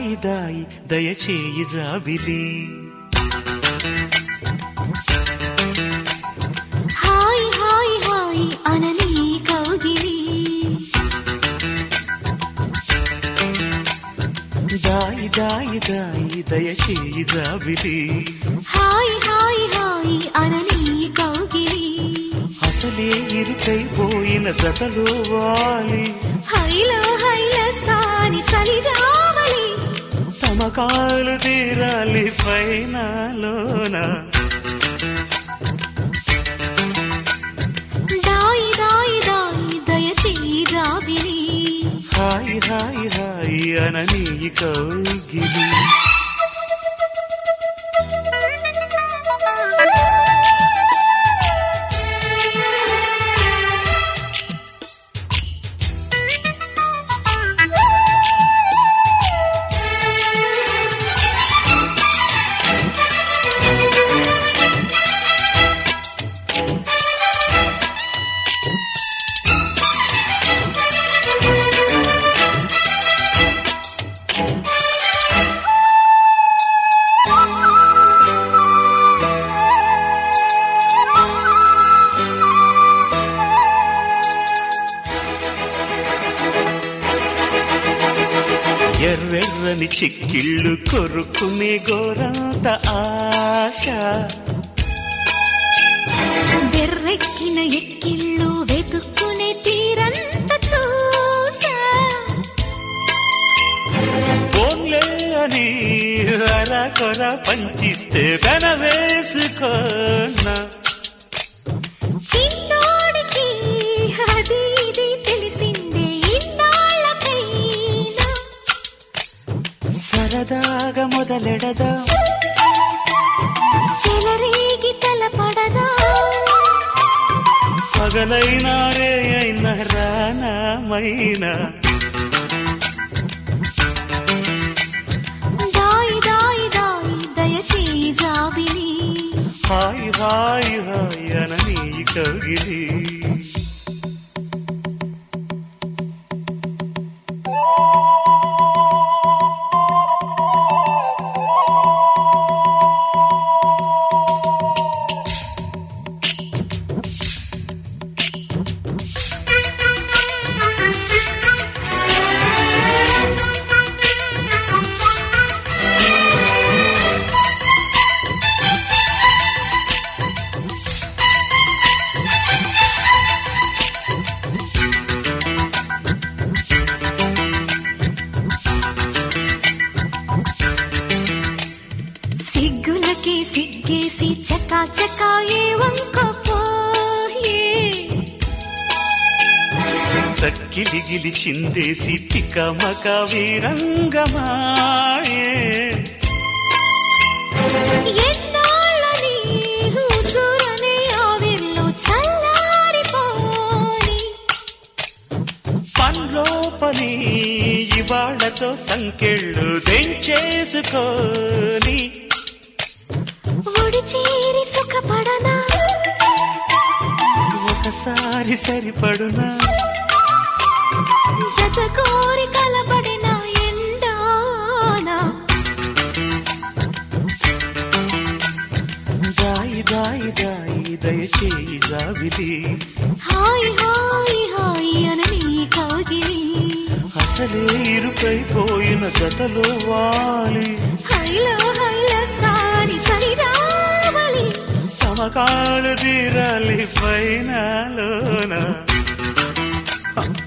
దాయి దాయి దయచేయి జాబిలి హాయ్ హాయ్ హాయ్ అననీ కౌగిలి దాయి దాయి దాయి దయచేయి జాబిలి హాయ్ హాయ్ హాయ్ అననీ కౌగిలి అసలే ఇరుకైపోయిన జతలో వాలి హైలో హైల సాని చలిజావలి తమకాలు తీరాలి పైనలోన దాయి దాయి దాయి దయచేయి జాబిలి హాయి హాయి హాయి అననీ కౌగిలి ఎర్రెర్రని చిక్కిళ్ళు కొరుకునే గోరంత ఆశ వెర్రెక్కిన ఎక్కిళ్ళు వెతుక్కునే తీరంత చూసా పోన్లే అని అరకొర పంచిస్తే వెన వేసుకోనా చిన్నోడికి అది ఇది తెలిసిందే ఇన్నాళ్ళకైనా సరదాగా మొదలెడదా చెలరేగి తలపడదా పగలైనా రే అయిన రానమైనా దాయి దాయి దాయి దయచేయి జాబిలి హాయ్ హాయ్ హాయ్ అననీ కౌగిలి సిగ్గులకి సిగ్గేసి చకా చకా ఏ వంకపోయే చక్కిలిగిలి చిందేసి తికమక వీరంగమాయే ఎన్నాళ్ళని హుజూరనే ఆవిర్లో చల్లారిపోయి పన్లోపలి ఇవాళ్లతో సంకెళ్ళు తెంచేసుకొని ఒడి చేరి సుఖపడనా ఒకసారి సరిపడునా జత కోరి కలబడిన ఎండానా దాయి దాయి దాయి దయచేయి జాబిలి హాయ్ హాయ్ హాయ్ అనని కౌగిలి అసలే ఇరుకైపోయిన జతలో వాలి హైలో హైల సారి సరిరావలి సమకాలు తీరాలి పైనలోన